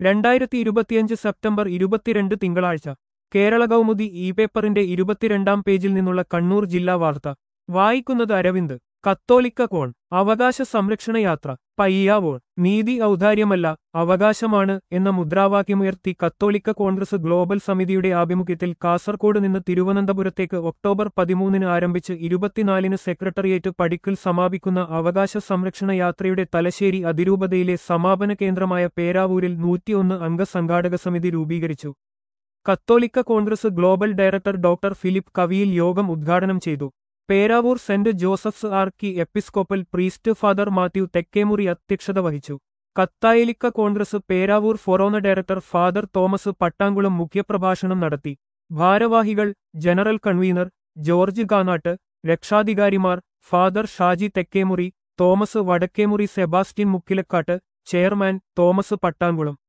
രണ്ടായിരത്തി ഇരുപത്തിയഞ്ച് സെപ്റ്റംബർ ഇരുപത്തിരണ്ട് തിങ്കളാഴ്ച കേരള കൗമുദി ഇ പേപ്പറിന്റെ ഇരുപത്തിരണ്ടാം പേജിൽ നിന്നുള്ള കണ്ണൂർ ജില്ലാ വാർത്ത വായിക്കുന്നത് അരവിന്ദ് കത്തോലിക്ക കോൺ അവകാശ സംരക്ഷണ യാത്ര പയ്യാവോൾ നീതി ഔദാര്യമല്ല അവകാശമാണ് എന്ന മുദ്രാവാക്യമുയർത്തി കത്തോലിക്ക കോൺഗ്രസ് ഗ്ലോബൽ സമിതിയുടെ ആഭിമുഖ്യത്തിൽ കാസർകോട് നിന്ന് തിരുവനന്തപുരത്തേക്ക് ഒക്ടോബർ പതിമൂന്നിന് ആരംഭിച്ച് ഇരുപത്തിനാലിന് സെക്രട്ടേറിയറ്റ് പടിക്കൽ സമാപിക്കുന്ന അവകാശ സംരക്ഷണ യാത്രയുടെ തലശ്ശേരി അതിരൂപതയിലെ സമാപന കേന്ദ്രമായ പേരാവൂരിൽ നൂറ്റിയൊന്ന് അംഗ സംഘാടക സമിതി രൂപീകരിച്ചു Catholic Congress global director doctor Philip Kaviyil യോഗം ഉദ്ഘാടനം ചെയ്തു Peravoor saint Joseph's archiepiscopal priest father Mathew Thekkemury അധ്യക്ഷത വഹിച്ചു Catholic Congress Peravoor forane director father Thomas Pattankulam മുഖ്യപ്രഭാഷണം നടത്തി ഭാരവാഹികൾ ജനറൽ കൺവീനർ ജോർജ് കാനാട്ട് രക്ഷാധികാരിമാർ father Shaji Thekkemury Thomas Vadakkemury Sebastian Mukkilakattu chairman Thomas പട്ടാങ്കുളം